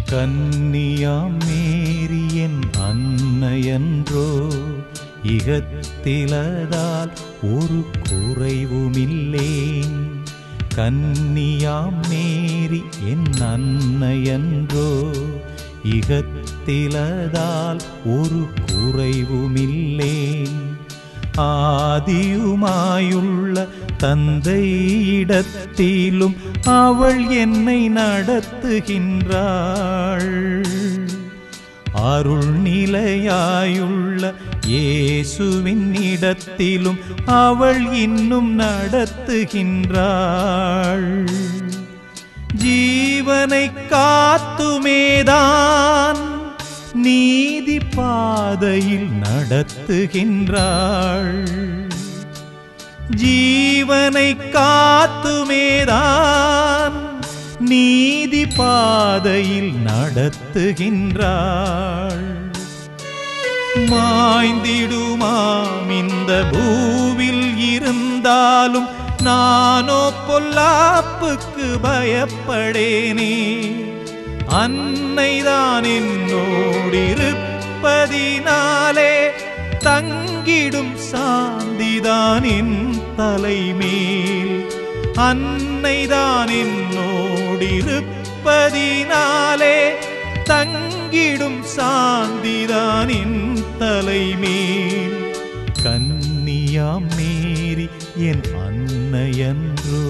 கன்னியாம் மேரி என் அன்னையன்றோ இகத்திலதால் ஒரு குறைவுமில்லேன் கன்னியாம் மேரி என் அன்னையன்றோ இகத்திலதால் ஒரு குறைவுமில்லேன் ஆதியுமாயுள்ள தந்தையிடத்திலும் அவள் என்னை நடத்துகின்றாள் அருள் நிலையாயுள்ள இயேசுவின் இடத்திலும் அவள் இன்னும் நடத்துகின்றாள் ஜீவனை காத்துமேதான் நீதி பாதையில் நடத்துகின்றாள் ஜீவனை காத்துமேதான் நீதி பாதையில் நடத்துகின்றாள் மாய்ந்திடுமாம் இந்த பூவில் இருந்தாலும் நானோ பொல்லாப்புக்கு பயப்படேனே அன்னைதான் என்னோடிருப்பதினாலே தங்கிடும் சாந்திதான் என் தலைமேல் அன்னைதான் என்னோடிருப்பதினாலே தங்கிடும் சாந்திதான் என் தலைமேல் கன்னியாம் மேரி என் அன்னையன்றோ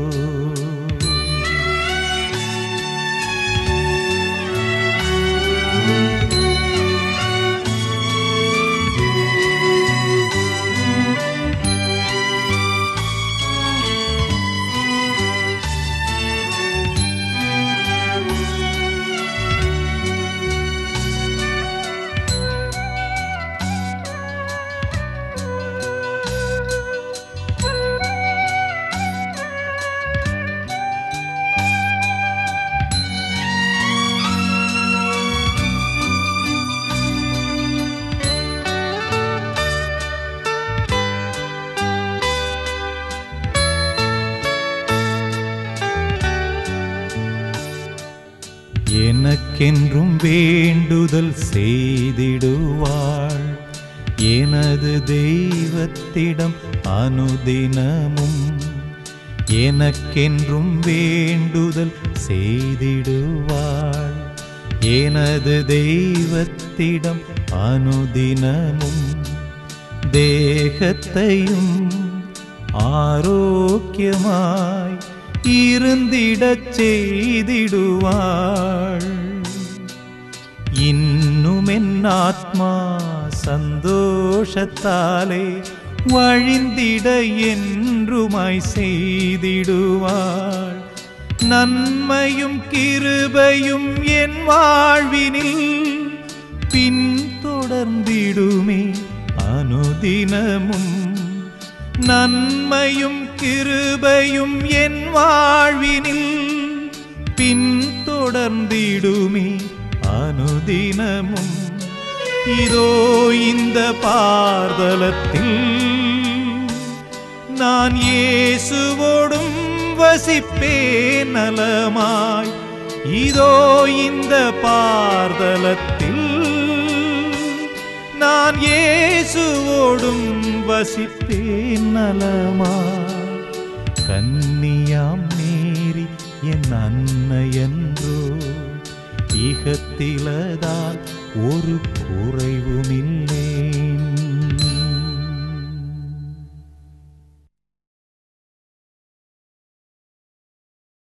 எனக்கென்றும் வேண்டுதல் செய்திடுவாள் எனது தெய்வத்திடம் அனுதினமும் எனக்கென்றும் வேண்டுதல் செய்திடுவாள் எனது தெய்வத்திடம் அனுதினமும் தேகத்தையும் ஆரோக்கியமாய் இருந்திடச் செய்திடுவாள் இன்னும் என் ஆத்மா சந்தோஷத்தாலே வழிந்திட என்றுமாய் செய்திடுவாள் நன்மையும் கிருபையும் என் வாழ்வினில் பின்தொடர்ந்திடுமே அனுதினமும் நன்மையும் கிருபையும் என் வாழ்வினில் பின்தொடர்ந்திடுமே அனுதினமும் இதோ இந்த பார்தலத்தில் நான் இயேசுவோடும் வசிப்பேன் நலமாய் இதோ இந்த பார்தலத்தில் நான் இயேசுவோடும் வசிப்பேன் நலமாய் கன்னியாம் மேரி என் அன்னையன்றோ இகத்திலதால் ஒரு குறைவுமில்லேன்